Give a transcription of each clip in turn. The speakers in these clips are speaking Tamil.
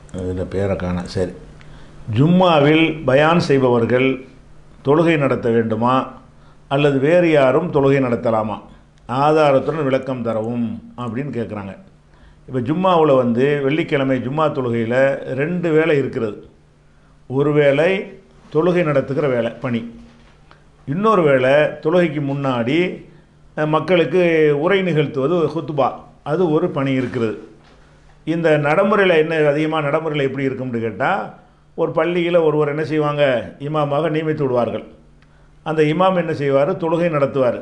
இதில் பேரை காண சரி ஜும்மாவில் பயான் செய்பவர்கள் தொழுகை நடத்த வேண்டுமா அல்லது வேறு யாரும் தொழுகை நடத்தலாமா ஆதாரத்துடன் விளக்கம் தரவும் அப்படின்னு கேட்குறாங்க இப்போ ஜும்மாவில் வந்து வெள்ளிக்கிழமை ஜும்மா தொழுகையில் ரெண்டு வேலை இருக்கிறது ஒரு வேளை தொழுகை நடத்துகிற வேலை பணி இன்னொரு வேளை தொழுகைக்கு முன்னாடி அஹ், மக்களுக்கு உரை நிகழ்த்துவது ஹுத்துபா அது ஒரு பணி இருக்கிறது இந்த நடைமுறையில் என்ன அதிகமாக நடைமுறையில் எப்படி இருக்கும்னு கேட்டால் ஒரு பள்ளியில் ஒருவர் என்ன செய்வாங்க இமாமாக நியமித்து விடுவார்கள் அந்த இமாம் என்ன செய்வார் தொழுகை நடத்துவார்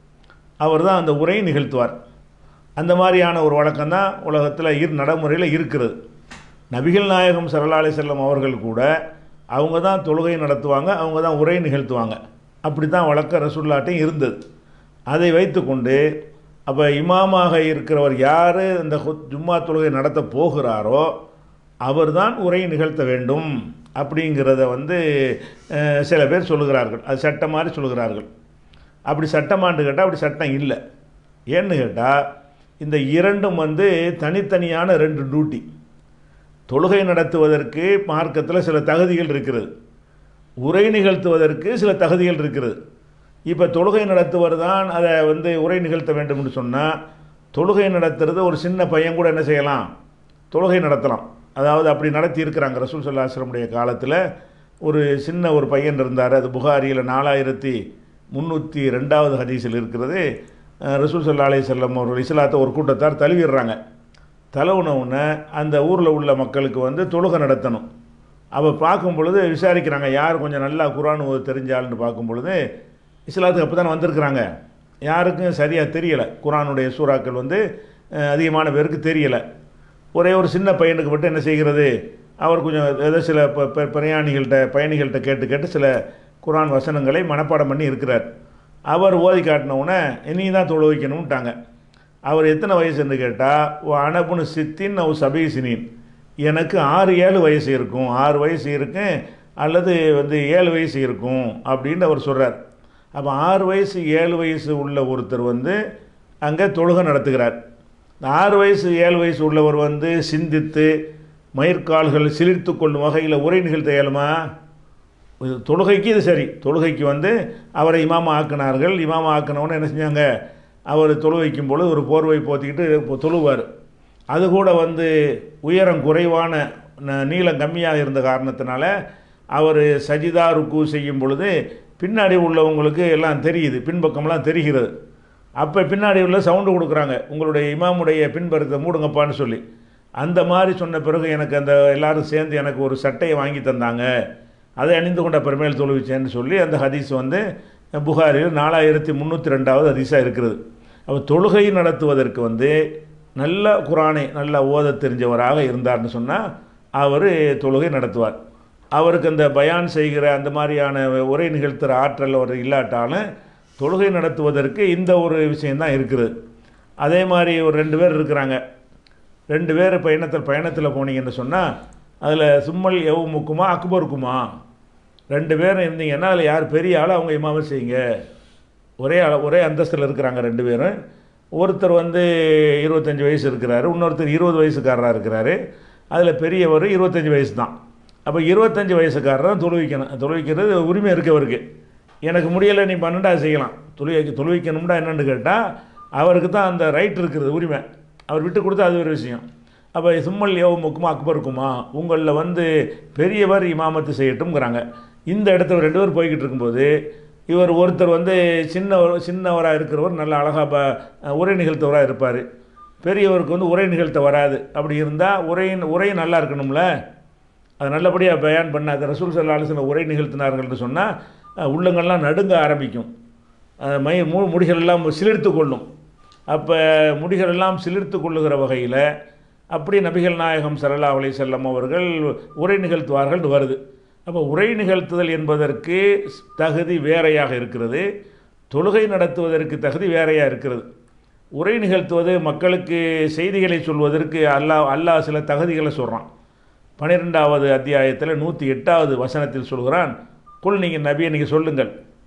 அவர் தான் அந்த உரையை நிகழ்த்துவார் அந்த மாதிரியான ஒரு வழக்கம் தான் உலகத்தில் இரு நடைமுறையில் இருக்கிறது நபிகள் நாயகம் சரலாலை செல்லம் அவர்கள் கூட அவங்க தான் தொழுகை நடத்துவாங்க அவங்க தான் உரை நிகழ்த்துவாங்க அப்படி தான் வழக்க ரசுல்லாட்டையும் இருந்தது அதை வைத்துக்கொண்டு அப்போ இமாமாக இருக்கிறவர் யார் இந்த ஹுத்- ஜும்மா தொழுகை நடத்த போகிறாரோ அவர்தான் உரை நிகழ்த்த வேண்டும் அப்படிங்கிறத வந்து அஹ், சில பேர் சொல்லுகிறார்கள் அது சட்டம் மாதிரி சொல்லுகிறார்கள் அப்படி சட்டமான்னு கேட்டால் அப்படி சட்டம் இல்லை ஏன்னு கேட்டால் இந்த இரண்டும் வந்து தனித்தனியான ரெண்டு டியூட்டி தொழுகை நடத்துவதற்கு மார்க்கத்தில் சில தகுதிகள் இருக்கிறது உரை நிகழ்த்துவதற்கு சில தகுதிகள் இருக்கிறது இப்போ தொழுகை நடத்துவர் தான் அதை வந்து உரை நிகழ்த்த வேண்டும்னு சொன்னால் தொழுகை நடத்துறது ஒரு சின்ன பையன் கூட என்ன செய்யலாம் தொழுகை நடத்தலாம் அதாவது அப்படி நடத்தி இருக்கிறாங்க ரசூல் சல்லாஸ்லமுடைய காலத்தில் ஒரு சின்ன ஒரு பையன் இருந்தார் அது புகாரியில் நாலாயிரத்தி முந்நூற்றி ரெண்டாவது ஹதீஸில் இருக்கிறது அஹ், ரசூல் சல்லா அலைஹி செல்லம் அவர்கள் இஸ்லாத்தை ஒரு கூட்டத்தார் தழுவிடுறாங்க தழுவுன உடனே அந்த ஊரில் உள்ள மக்களுக்கு வந்து தொழுகை நடத்தணும் அவ பார்க்கும் பொழுது விசாரிக்கிறாங்க யார் கொஞ்சம் நல்லா குரான் ஓத தெரிஞ்சாள்னு பார்க்கும் பொழுது இஸ்லாத்துக்கு அப்போ தானே வந்திருக்கிறாங்க யாருக்கும் சரியாக தெரியலை குரானுடைய சூறாக்கள் வந்து அஹ், அதிகமான பேருக்கு தெரியலை ஒரே ஒரு சின்ன பையனுக்கு மட்டும் என்ன செய்கிறது அவர் கொஞ்சம் ஏதோ சில ப- ப- பிரயாணிகள்கிட்ட பயணிகள்கிட்ட கேட்டு கேட்டு சில குரான் வசனங்களை மனப்பாடம் பண்ணி இருக்கிறார் அவர் ஓதி காட்டின உடனே நீ தான் தொழு வைக்கணும்ட்டாங்க அவர் எத்தனை வயசுன்னு கேட்டால் அனபுனு சித்தின் அவ் சபீசினின் எனக்கு ஆறு ஏழு வயசு இருக்கும் ஆறு வயசு இருக்கும் அல்லது வந்து ஏழு வயசு இருக்கும் அப்படின்னு அவர் சொல்கிறார் அப்போ ஆறு வயசு ஏழு வயசு உள்ள ஒருத்தர் வந்து அங்கே தொழுகை நடத்துகிறார் இந்த ஆறு வயசு ஏழு வயசு உள்ளவர் வந்து சிந்தித்து மயிர்கால்கள் சிலிர்த்து கொள்ளும் வகையில் உரை நிகழ்த்த இயலுமா இது தொழுகைக்கு இது சரி தொழுகைக்கு வந்து அவரை இமாமா ஆக்கினார்கள் இமாமா ஆக்கினவுடனே என்ன செஞ்சாங்க அவர் தொழு வைக்கும் பொழுது ஒரு போர்வை போத்திக்கிட்டு இப்போ தொழுவார் அது கூட வந்து உயரம் குறைவான ந- நீளம் கம்மியாக இருந்த காரணத்தினால அவர் சஜிதா ருக்கு செய்யும் பொழுது பின்னாடி உள்ளவங்களுக்கு எல்லாம் தெரியுது பின்பக்கம்லாம் தெரிகிறது அப்போ பின்னாடி உள்ள சவுண்டு கொடுக்குறாங்க உங்களுடைய இமாமுடைய பின்பறத்தை மூடுங்கப்பான்னு சொல்லி அந்த மாதிரி சொன்ன பிறகு எனக்கு அந்த எல்லாரும் சேர்ந்து எனக்கு ஒரு சட்டையை வாங்கி தந்தாங்க அதை அணிந்து கொண்ட பெருமையில் தொழுவிச்சேன்னு சொல்லி அந்த ஹதீஸ் வந்து புகாரில் நாலாயிரத்தி முந்நூற்றி ரெண்டாவது ஹதீஸாக இருக்கிறது அப்போ தொழுகை நடத்துவதற்கு வந்து நல்ல குரானை நல்ல ஓத தெரிஞ்சவராக இருந்தார்னு சொன்னால் அவர் தொழுகை நடத்துவார் அவருக்கு அந்த பயான் செய்கிற அந்த மாதிரியான உரை நிகழ்த்துகிற ஆற்றல் அவர் இல்லாட்டாலும் தொழுகை நடத்துவதற்கு இந்த ஒரு விஷயந்தான் இருக்குது அதே மாதிரி ஒரு ரெண்டு பேர் இருக்கிறாங்க ரெண்டு பேர் பயணத்தில் பயணத்தில் போனீங்கன்னு சொன்னால் அதில் சும்மல் எவ் முக்குமா அக்பருக்குமா ரெண்டு பேரும் இருந்தீங்கன்னா அதில் யார் பெரிய ஆளோ அவங்க இமாம செய்யுங்க ஒரே அள ஒரே அந்தஸ்தில் இருக்கிறாங்க ரெண்டு பேரும் ஒருத்தர் வந்து இருபத்தஞ்சி வயசு இருக்கிறாரு இன்னொருத்தர் இருபது வயசுக்காரராக இருக்கிறாரு அதில் பெரியவர் இருபத்தஞ்சி வயசு தான் அப்போ இருபத்தஞ்சி வயசுக்காரர் தான் தொழுவிக்கணும் தொழுவிக்கிறது உரிமை இருக்கவருக்கு எனக்கு முடியலை நீ பன்னெண்டாவது செய்யலாம் தொழுவிக்க தொழுவிக்கணும்னா என்னென்னு கேட்டால் அவருக்கு தான் அந்த ரைட் இருக்கிறது உரிமை அவர் விட்டு கொடுத்தா அது ஒரு விஷயம் அப்போ சும்மல் யோமுக்குமா அக்பருக்குமா உங்களில் வந்து பெரியவர் இமாமத்து செய்யட்டும்ங்கிறாங்க இந்த இடத்துல ரெண்டு பேர் போய்கிட்டு இருக்கும்போது இவர் ஒருத்தர் வந்து சின்ன சின்னவராக இருக்கிறவர் நல்ல அழகாக ப உரை நிகழ்த்தவராக இருப்பார் பெரியவருக்கு வந்து உரை நிகழ்த்த வராது அப்படி இருந்தால் உரையின் உரை நல்லா இருக்கணும்ல அது நல்லபடியாக பயான் பண்ண அது ரசூல் சல்லா அலிஸ்ல உரை நிகழ்த்தினார்கள்னு சொன்னால் உள்ளங்கள்லாம் நடுங்க ஆரம்பிக்கும் அஹ் மை மு முடிகள் எல்லாம் சிலிர்த்து கொள்ளும் அப்போ முடிகள் எல்லாம் சிலிர்த்து கொள்ளுகிற வகையில் அப்படி நபிகள் நாயகம் சல்லா அலி செல்லம் அவர்கள் உரை நிகழ்த்துவார்கள் வருது அப்போ உரை நிகழ்த்துதல் என்பதற்கு தகுதி வேறையாக இருக்கிறது தொழுகை நடத்துவதற்கு தகுதி வேறையாக இருக்கிறது உரை நிகழ்த்துவது மக்களுக்கு செய்திகளை சொல்வதற்கு அல்லாஹ் அல்லாஹ் சில தகுதிகளை சொல்கிறான் பன்னிரெண்டாவது அத்தியாயத்தில் நூற்றி எட்டாவது வசனத்தில் சொல்கிறான் குல் நீங்கள் நபியை நீங்கள் சொல்லுங்கள்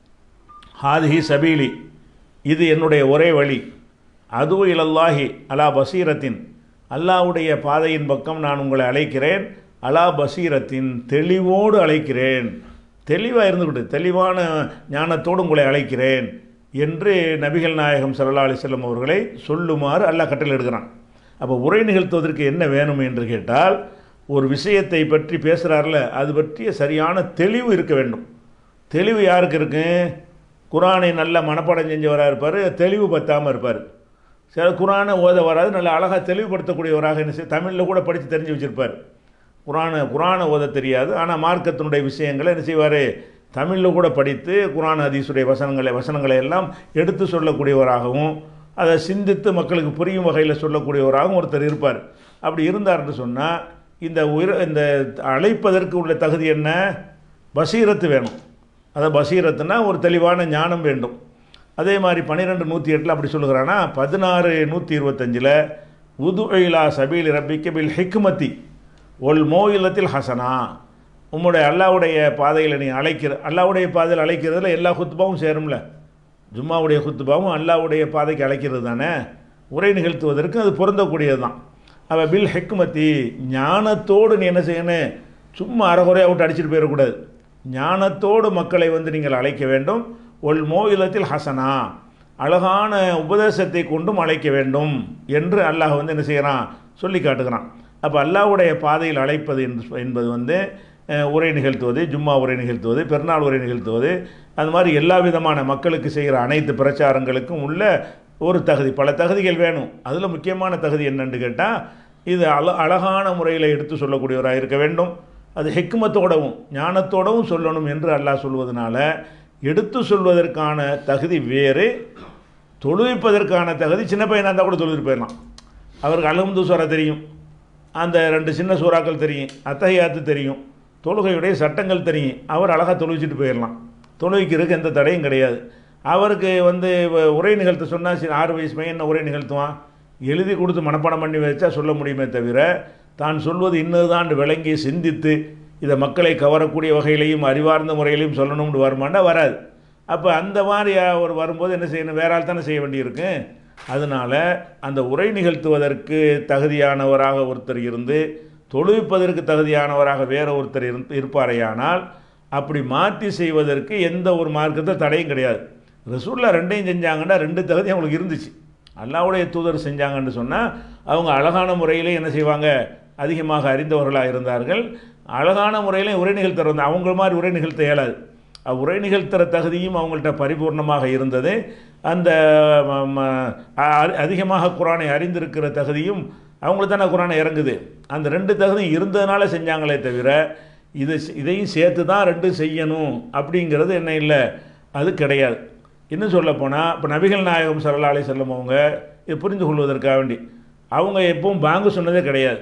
ஹாதிஹி சபீலி இது என்னுடைய ஒரே வழி அதுவும் இலல்லாஹி அலா பசீரத்தின் அல்லாஹ்வுடைய பாதையின் பக்கம் நான் உங்களை அழைக்கிறேன் அலா பசீரத்தின் தெளிவோடு அழைக்கிறேன் தெளிவாக இருந்துக்கிட்டு தெளிவான ஞானத்தோடு உங்களை அழைக்கிறேன் என்று நபிகள் நாயகம் சல்லா அலிசல்லம் அவர்களை சொல்லுமாறு அல்லாஹ் கட்டளை எடுக்கிறான் அப்போ உரை நிகழ்த்துவதற்கு என்ன வேணும் என்று கேட்டால் ஒரு விஷயத்தை பற்றி பேசுகிறார்ல அது பற்றிய சரியான தெளிவு இருக்க வேண்டும் தெளிவு யாருக்கு இருக்கு குரானை நல்ல மனப்பாடம் செஞ்சவராக இருப்பார் தெளிவு பத்தாமல் இருப்பார் சில குரானை ஓத வராது நல்ல அழகாக தெளிவுபடுத்தக்கூடியவராக என்ன செய்ய தமிழில் கூட படித்து தெரிஞ்சு வச்சுருப்பார் குரானை குரானை ஓத தெரியாது ஆனால் மார்க்கத்தினுடைய விஷயங்களை என்ன செய்வார் தமிழில் கூட படித்து குரான் ஹதீஸுடைய வசனங்களை வசனங்களை எல்லாம் எடுத்து சொல்லக்கூடியவராகவும் அதை சிந்தித்து மக்களுக்கு புரியும் வகையில் சொல்லக்கூடியவராகவும் ஒருத்தர் இருப்பார் அப்படி இருந்தார்னு சொன்னால் இந்த உயிர் இந்த அழைப்பதற்கு உள்ள தகுதி என்ன பசீரத்து வேணும் அதை பசீரத்துனா ஒரு தெளிவான ஞானம் வேண்டும் அதே மாதிரி பன்னிரெண்டு நூற்றி எட்டில் அப்படி சொல்லுகிறானா பதினாறு நூற்றி இருபத்தஞ்சில் உதுஇலா சபீல் ரப்பிக்க பில் ஹிக்மதி ஒல் மோயிலத்தில் ஹசனா உம்முடைய அல்லாவுடைய பாதையில் நீ அழைக்கிற அல்லாவுடைய பாதையில் அழைக்கிறதுல எல்லா குத்துபாவும் சேரும்ல ஜும்மாவுடைய குத்துபாவும் அல்லாவுடைய பாதைக்கு அழைக்கிறது தானே உரை நிகழ்த்துவதற்கு அது பொருந்தக்கூடியது தான் அவள் பில் ஹெக்மத்தி ஞானத்தோடு நீ என்ன செய்யணும் சும்மா அறகுறையாக விட்டு அடிச்சுட்டு போயிடக்கூடாது ஞானத்தோடு மக்களை வந்து நீங்கள் அழைக்க வேண்டும் ஒல் மோயிலத்தில் ஹசனா அழகான உபதேசத்தை கொண்டும் அழைக்க வேண்டும் என்று அல்லாஹ் வந்து என்ன செய்கிறான் சொல்லி காட்டுகிறான் அப்போ அல்லாஹ்வுடைய பாதையில் அழைப்பது என்று என்பது வந்து அஹ், உரை நிகழ்த்துவது ஜும்மா உரை நிகழ்த்துவது பெருநாள் உரை நிகழ்த்துவது அது மாதிரி எல்லா விதமான மக்களுக்கு செய்கிற அனைத்து பிரச்சாரங்களுக்கும் உள்ள ஒரு தகுதி பல தகுதிகள் வேணும் அதில் முக்கியமான தகுதி என்னன்னு கேட்டால் இது அழ அழகான முறையில் எடுத்து சொல்லக்கூடியவராக இருக்க வேண்டும் அது ஹெக்மத்தோடவும் ஞானத்தோடவும் சொல்லணும் என்று அல்லாஹ் சொல்வதனால எடுத்து சொல்வதற்கான தகுதி வேறு தொழுவிப்பதற்கான தகுதி சின்ன பையனாக இருந்தால் கூட தொழுவிட்டு போயிடலாம் அவருக்கு அலமுது சூறா தெரியும் அந்த ரெண்டு சின்ன சூறாக்கள் தெரியும் அத்தகையாத்து தெரியும் தொழுகையுடைய சட்டங்கள் தெரியும் அவர் அழகாக தொழுவிச்சிட்டு போயிடலாம் தொழுவிக்கிறதுக்கு எந்த தடையும் கிடையாது அவருக்கு வந்து வ- உரை நிகழ்த்த சொன்னால் சரி ஆறு வயசு பையன் என்ன உரை நிகழ்த்துவான் எழுதி கொடுத்து மனப்பாடம் பண்ணி வச்சா சொல்ல முடியுமே தவிர தான் சொல்வது இன்னதுதான் விளங்கி சிந்தித்து இதை மக்களை கவரக்கூடிய வகையிலையும் அறிவார்ந்த முறையிலையும் சொல்லணும்னு வருமானா வராது அப்போ அந்த மாதிரி ஒரு வரும்போது என்ன செய்யணும் வேற ஆள் தானே செய்ய வேண்டியிருக்கு அதனால் அந்த உரை நிகழ்த்துவதற்கு தகுதியானவராக ஒருத்தர் இருந்து தொழுவிப்பதற்கு தகுதியானவராக வேற ஒருத்தர் இருந்து இருப்பாரேயானால் அப்படி மாற்றி செய்வதற்கு எந்த ஒரு மார்க்கத்தில் தடையும் கிடையாது ரசூல்லா ரெண்டையும் செஞ்சாங்கன்னா ரெண்டு தகுதி அவங்களுக்கு இருந்துச்சு அல்லாவுடைய தூதர் செஞ்சாங்கன்னு சொன்னால் அவங்க அழகான முறையிலே என்ன செய்வாங்க அதிகமாக அறிந்தவர்களாக இருந்தார்கள் அழகான முறையில் உரை நிகழ்த்துற வந்து அவங்க மாதிரி உரை நிகழ்த்த இயலாது அஹ் உரை நிகழ்த்துற தகுதியும் அவங்கள்ட்ட பரிபூர்ணமாக இருந்தது அந்த ம, ம, அ- அதிகமாக குரானை அறிந்திருக்கிற தகுதியும் அவங்களுக்கு தானே குரானை இறங்குது அந்த ரெண்டு தகுதியும் இருந்ததுனால செஞ்சாங்களே தவிர இது இதையும் சேர்த்து தான் ரெண்டும் செய்யணும் அப்படிங்கிறது என்ன இல்லை அது கிடையாது இன்னும் சொல்லப் போனால் இப்போ நபிகள் நாயகம் சல்லா அலி செல்லம் அவங்க இது புரிந்து கொள்வதற்காக வேண்டி அவங்க எப்பவும் பாங்கு சொன்னதே கிடையாது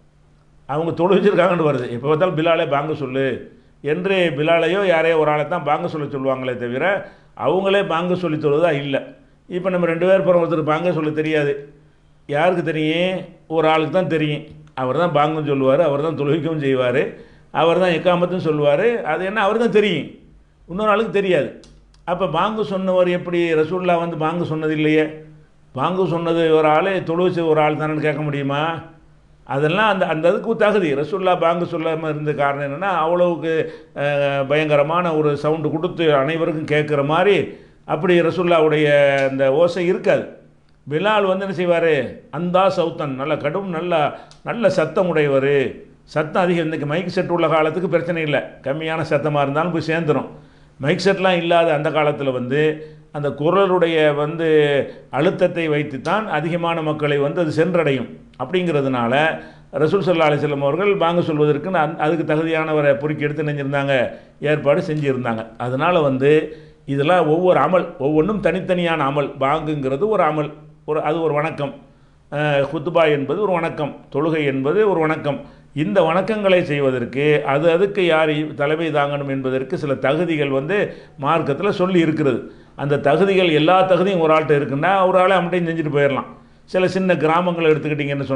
அவங்க தொழுவிச்சிருக்காங்கன்னு வருது எப்போ பார்த்தாலும் பிலாலே பாங்கு சொல்லு என்று பிலாலையோ யாரையோ ஒரு ஆளை தான் பாங்கு சொல்ல சொல்லுவாங்களே தவிர அவங்களே பாங்கு சொல்லி தொழுதா இல்லை இப்போ நம்ம ரெண்டு பேர் போகிற ஒருத்தர் பாங்க சொல்ல தெரியாது யாருக்கு தெரியும் ஒரு ஆளுக்கு தான் தெரியும் அவர் தான் பாங்கும் சொல்லுவார் அவர் தான் தொழுவிக்கவும் செய்வார் அவர் தான் எக்காமத்தும் சொல்லுவார் அது என்ன அவர் தான் தெரியும் இன்னொரு ஆளுக்கு தெரியாது அப்போ பாங்கு சொன்னவர் எப்படி ரசூல்லா வந்து பாங்கு சொன்னது இல்லையே பாங்கு சொன்னது ஒரு ஆள் தொழுவிச்ச ஒரு ஆள் தானேன்னு கேட்க முடியுமா அதெல்லாம் அந்த அந்த அதுக்கு தகுதி ரசூல்லா பாங்கு சொல்லாமல் இருந்த காரணம் என்னென்னா அவ்வளவுக்கு அஹ், பயங்கரமான ஒரு சவுண்டு கொடுத்து அனைவருக்கும் கேட்குற மாதிரி அப்படி ரசூல்லாவுடைய அந்த ஓசை இருக்காது பிலால் வந்து என்ன செய்வார் அந்தா சவுத்தன் நல்ல கடும் நல்ல நல்ல சத்தம் உடையவர் சத்தம் அதிகம் இன்றைக்கி மைக் செட் உள்ள காலத்துக்கு பிரச்சனை இல்லை கம்மியான சத்தமாக இருந்தாலும் போய் சேர்ந்துடும் மைக் செட்லாம் இல்லாத அந்த காலத்தில் வந்து அந்த குரலுடைய வந்து அழுத்தத்தை வைத்து தான் அதிகமான மக்களை வந்து அது சென்றடையும் அப்படிங்கிறதுனால ரசூல் சல்லா அலிஸ்லம் அவர்கள் பாங்க சொல்வதற்கு நான் அதுக்கு தகுதியானவரை பொறுக்கி எடுத்து நினைஞ்சிருந்தாங்க ஏற்பாடு செஞ்சுருந்தாங்க அதனால் வந்து இதெல்லாம் ஒவ்வொரு அமல் ஒவ்வொன்றும் தனித்தனியான அமல் பாங்குங்கிறது ஒரு அமல் ஒரு அது ஒரு வணக்கம் அஹ், குத்துபா என்பது ஒரு வணக்கம் தொழுகை என்பது ஒரு வணக்கம் இந்த வணக்கங்களை செய்வதற்கு அது அதுக்கு யார் தலைமை தாங்கணும் என்பதற்கு சில தகுதிகள் வந்து மார்க்கத்தில் சொல்லி இருக்கிறது அந்த தகுதிகள் எல்லா தகுதியும் ஒரு ஆள்கிட்ட இருக்குன்னா ஒரு ஆளை அவன்கிட்டையும் செஞ்சுட்டு போயிடலாம் சில சின்ன கிராமங்களை எடுத்துக்கிட்டிங்கன்னு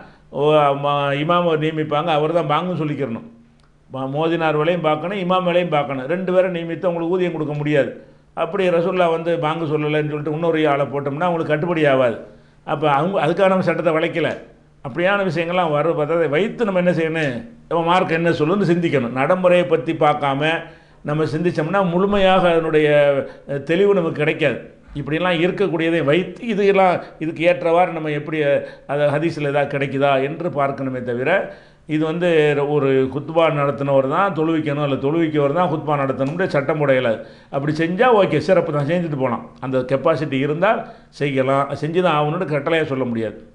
சொன்னால் இமாமை நியமிப்பாங்க அவர் தான் பாங்கும் சொல்லிக்கிறணும் ம- மோதினார் வேலையும் பார்க்கணும் இமாம் வேலையும் பார்க்கணும் ரெண்டு பேரும் நியமித்து அவங்களுக்கு ஊதியம் கொடுக்க முடியாது அப்படி ரசூல்லா வந்து பாங்கு சொல்லலைன்னு சொல்லிட்டு இன்னொரு ஆளை போட்டோம்னா அவங்களுக்கு கட்டுப்படி ஆகாது அப்போ அவங்க அதுக்கான சட்டத்தை வளைக்கல அப்படியான விஷயங்கள்லாம் வர பார்த்தா அதை வைத்து நம்ம என்ன செய்யணும் நம்ம மார்க் என்ன சொல்லுன்னு சிந்திக்கணும் நடைமுறையை பற்றி பார்க்காம நம்ம சிந்திச்சோம்னா முழுமையாக அதனுடைய அஹ், தெளிவு நமக்கு கிடைக்காது இப்படிலாம் இருக்கக்கூடியதை வைத்து இதெல்லாம் இதுக்கு ஏற்றவாறு நம்ம எப்படி அஹ், அது ஹதீஸில் ஏதாவது கிடைக்குதா என்று பார்க்கணுமே தவிர இது வந்து ஒரு குத்பா நடத்தினவர் தான் தொழுவிக்கணும் இல்லை தொழுவிக்கவர் தான் குத்பா நடத்தணும்னு சட்டம் உடையல அப்படி செஞ்சால் ஓகே சிறப்பு தான் செஞ்சுட்டு போகலாம் அந்த கெப்பாசிட்டி இருந்தால் செய்யலாம் செஞ்சு தான் ஆகணும்னு கட்டளையாக சொல்ல முடியாது